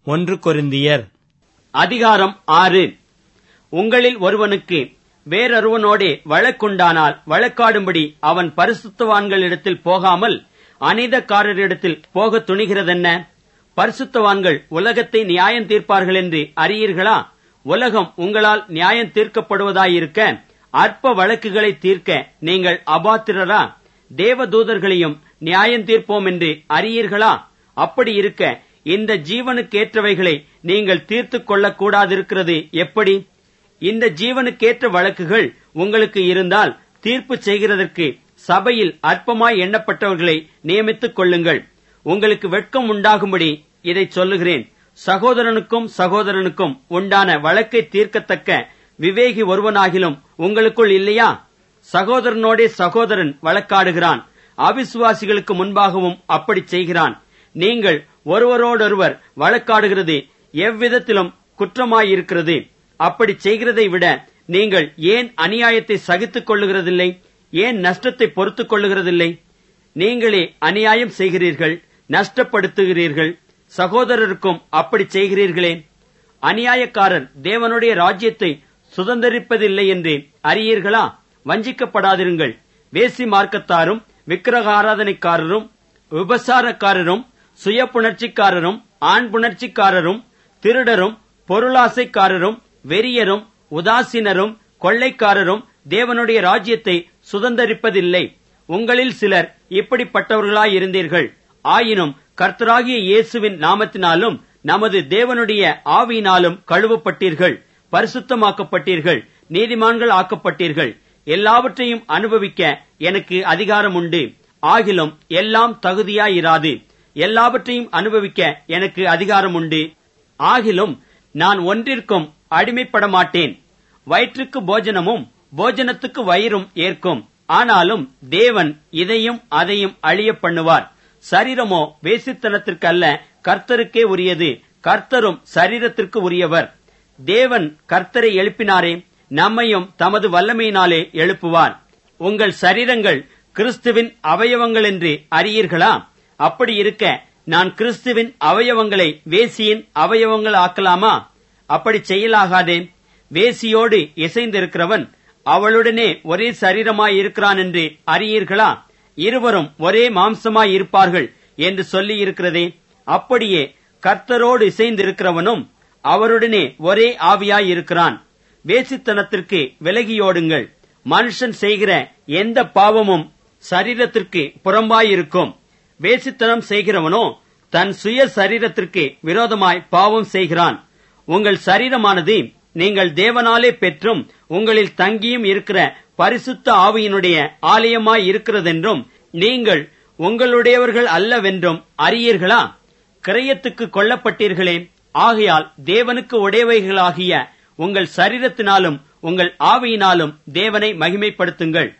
ஒன்று கொரிந்தியர் அதிகாரம் ஆறு உங்களில் ஒருவனுக்கு வேறொருவனோடே வழக்குண்டானால் வழக்காடும்படி அவன் பரிசுத்தவான்களிடத்தில் போகாமல் அநீதக்காரரிடத்தில் போக துணிகிறதென்ன பரிசுத்தவான்கள் உலகத்தை நியாயம் தீர்ப்பார்கள் என்று அறியீர்களா உலகம் உங்களால் நியாயம் தீர்க்கப்படுவதாயிருக்க அற்ப வழக்குகளை தீர்க்க நீங்கள் அபாத்திரரா தேவதூதர்களையும் நியாயம் தீர்ப்போம் என்று அறியீர்களா அப்படி இருக்க இந்த ஜீவனுக்கேற்றவைகளை நீங்கள் தீர்த்துக் கொள்ளக்கூடாதிருக்கிறது எப்படி இந்த ஜீவனுக்கேற்ற வழக்குகள் உங்களுக்கு இருந்தால் தீர்ப்பு செய்கிறதற்கு சபையில் அற்பமாய் எண்ணப்பட்டவர்களை நியமித்துக் கொள்ளுங்கள் உங்களுக்கு வெட்கம் உண்டாகும்படி இதை சொல்லுகிறேன் சகோதரனுக்கும் சகோதரனுக்கும் உண்டான வழக்கை தீர்க்கத்தக்க விவேகி ஒருவனாகிலும் உங்களுக்குள் இல்லையா சகோதரனோடே சகோதரன் வழக்காடுகிறான் அவிசுவாசிகளுக்கு முன்பாகவும் அப்படி செய்கிறான் நீங்கள் ஒருவரோடொருவர் வழக்காடுகிறது எவ்விதத்திலும் குற்றமாயிருக்கிறது அப்படி செய்கிறதை விட நீங்கள் ஏன் அநியாயத்தை சகித்துக் கொள்ளுகிறதில்லை ஏன் நஷ்டத்தை பொறுத்துக் கொள்ளுகிறதில்லை நீங்களே அநியாயம் செய்கிறீர்கள் நஷ்டப்படுத்துகிறீர்கள் சகோதரருக்கும் அப்படி செய்கிறீர்களே அநியாயக்காரர் தேவனுடைய ராஜ்யத்தை சுதந்திரிப்பதில்லை என்று அறியீர்களா வஞ்சிக்கப்படாதிருங்கள் வேசி மார்க்கத்தாரும் விக்கிரகாராதனைக்காரரும் விபசாரக்காரரும் சுய புணர்ச்சிக்காரரும் ஆண் புணர்ச்சிக்காரரும் திருடரும் பொருளாசைக்காரரும் வெறியரும் உதாசீனரும் கொள்ளைக்காரரும் தேவனுடைய ராஜ்யத்தை சுதந்தரிப்பதில்லை உங்களில் சிலர் இப்படிப்பட்டவர்களாயிருந்தீர்கள் ஆயினும் கர்த்தராகிய இயேசுவின் நாமத்தினாலும் நமது தேவனுடைய ஆவியினாலும் கழுவப்பட்டீர்கள் பரிசுத்தமாக்கப்பட்டீர்கள் நீதிமான்கள் ஆக்கப்பட்டீர்கள் எல்லாவற்றையும் அனுபவிக்க எனக்கு அதிகாரம் உண்டு ஆகிலும் எல்லாம் தகுதியாயிராது எல்லாவற்றையும் அனுபவிக்க எனக்கு அதிகாரம் உண்டு ஆகிலும் நான் ஒன்றிற்கும் அடிமைப்பட மாட்டேன் வயிற்றுக்கு போஜனமும் போஜனத்துக்கு வயிறும் ஏற்கும் ஆனாலும் தேவன் இதையும் அதையும் அழிய பண்ணுவார் சரீரமோ வேசித்தனத்திற்கு அல்ல கர்த்தருக்கே உரியது கர்த்தரும் சரீரத்திற்கு உரியவர் தேவன் கர்த்தரை எழுப்பினாரே நம்மையும் தமது வல்லமையினாலே எழுப்புவார் உங்கள் சரீரங்கள் கிறிஸ்துவின் அவயவங்கள் என்று அறியீர்களா அப்படி இருக்க நான் கிறிஸ்துவின் அவயவங்களை வேசியின் அவயவங்கள் ஆக்கலாமா அப்படி செய்யலாகாதே வேசியோடு இசைந்திருக்கிறவன் அவளுடனே ஒரே சரீரமாய் இருக்கிறான் என்று அறியீர்களா இருவரும் ஒரே மாம்சமாய் இருப்பார்கள் என்று சொல்லி இருக்கிறதே அப்படியே கர்த்தரோடு இசைந்திருக்கிறவனும் அவருடனே ஒரே ஆவியாய் இருக்கிறான் வேசித்தனத்திற்கு விலகியோடுங்கள் மனுஷன் செய்கிற எந்த பாவமும் சரீரத்திற்கு புறம்பாயிருக்கும் வேசித்தனம் செய்கிறவனோ தன் சுய சரீரத்திற்கு விரோதமாய் பாவம் செய்கிறான் உங்கள் சரீரமானது நீங்கள் தேவனாலே பெற்றும் உங்களில் தங்கியும் இருக்கிற பரிசுத்த ஆவியினுடைய ஆலயமாய் இருக்கிறதென்றும் நீங்கள் உங்களுடையவர்கள் அல்லவென்றும் அறியீர்களா கிரயத்துக்கு கொல்லப்பட்டீர்களே ஆகையால் தேவனுக்கு உடையவைகளாகிய உங்கள் சரீரத்தினாலும் உங்கள் ஆவியினாலும் தேவனை மகிமைப்படுத்துங்கள்